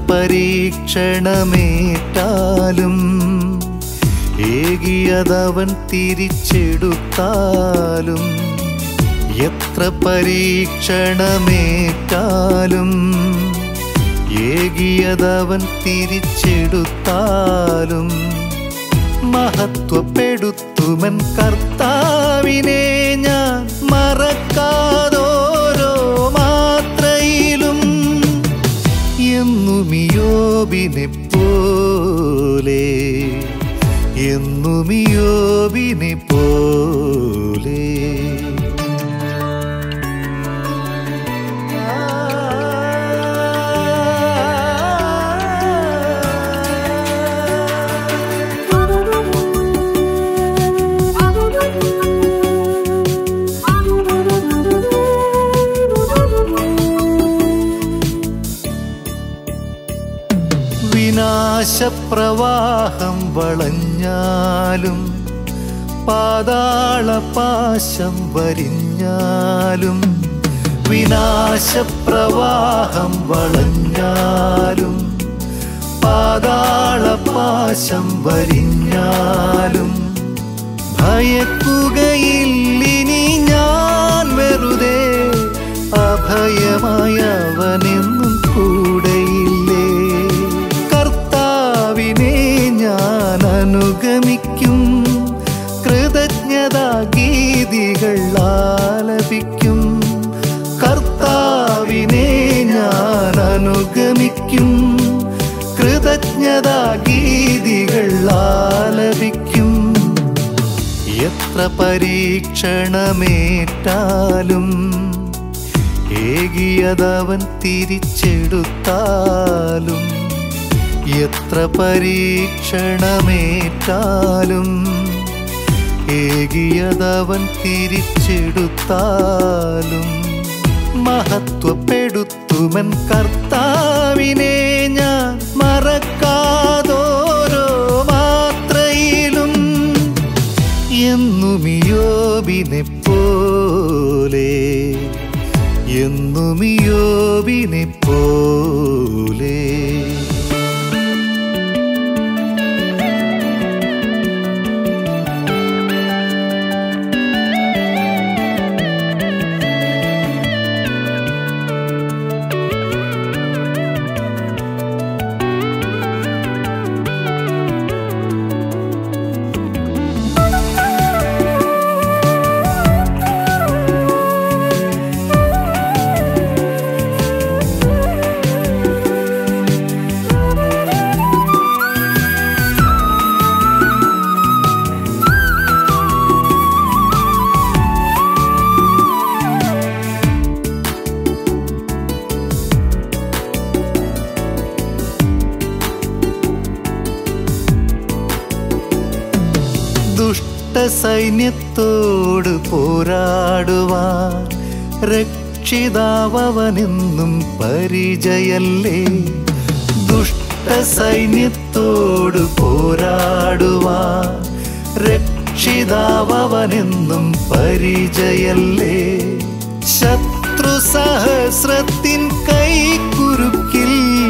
പരീക്ഷണമേറ്റാലും ഏകിയതവൻ തിരിച്ചെടുത്താലും എത്ര പരീക്ഷണമേറ്റാലും ഏകിയതവൻ തിരിച്ചെടുത്താലും മഹത്വപ്പെടുത്തുമൻ കർത്താവിനെ ഞാൻ മറക്കാതോരോ മാത്രയിലും എന്നുമിയോബിനെ പോലെ എന്നുമിയോബിനെ പോലെ വിനാശപ്രവാഹം വളഞ്ഞാലും പാതാളപാശം വരിഞ്ഞാലും വിനാശപ്രവാഹം വളഞ്ഞാലും പാതാളപാശം വരിഞ്ഞാലും ഭയക്കുകയില്ലിനി ഞാൻ വെറുതെ അഭയമായ അവനെന്നും കൂടെയില്ലേ കർത്താവിനെ ഞാൻ അനുഗമിക്കും കൃതജ്ഞതാ ഗീതികൾ ആലപിക്കും കർത്താവിനെ ഞാൻ അനുഗമിക്കും കൃതജ്ഞതാ ഗീതികൾ ആലപിക്കും എത്ര പരീക്ഷണമേറ്റാലും ഏകിയതവൻ തിരിച്ചെടുത്താലും എത്ര പരീക്ഷണമേറ്റാലും ഏകിയതവൻ തിരിച്ചെടുത്താലും മഹത്വപ്പെടുത്തുമൻ കർത്താവിനെ ഞാൻ മറക്കാതോരോ മാത്രയിലും എന്നുമിയോബിനെ പോലെ എന്നുമിയോബിനെ പോലെ ദുഷ്ടസൈന്യത്തോട് പോരാടുവാൻ രക്ഷിതാവനെന്നും പരിചയല്ലേ ദുഷ്ടസൈന്യത്തോട് പോരാടുവാൻ രക്ഷിതാവനെന്നും പരിചയല്ലേ ശത്രു സഹസ്രത്തിൻ കൈക്കുരുക്കിൽ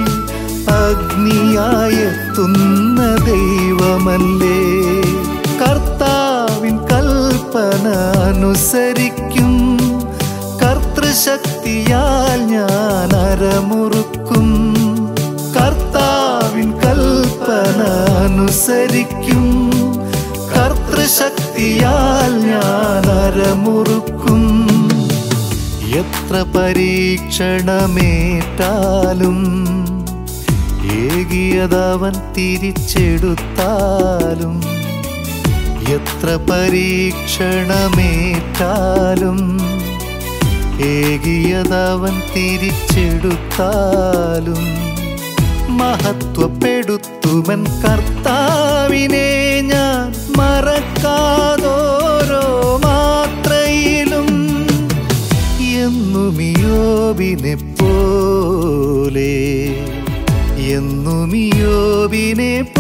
അഗ്നിയായെത്തുന്ന ദൈവമല്ലേ കർത്താവിൻ കൽപ്പന അനുസരിക്കും കർത്തൃശക്തിയാൽ ഞാൻ അരമുറുക്കും കർത്താവിൻ കൽപ്പന അനുസരിക്കും കർത്തൃശക്തിയാൽ ഞാൻ അരമുറുക്കും എത്ര പരീക്ഷണമേറ്റാലും ഏകിയതവൻ തിരിച്ചെടുത്താലും എത്ര പരീക്ഷണമേറ്റാലും ഏകിയതവൻ തിരിച്ചെടുത്താലും മഹത്വപ്പെടുത്തുമൻ കർത്താവിനെ ഞാൻ മറക്കാതോരോ മാത്രയിലും എന്നുമിയോബിനെ പോലെ എന്നുമിയോബിനെ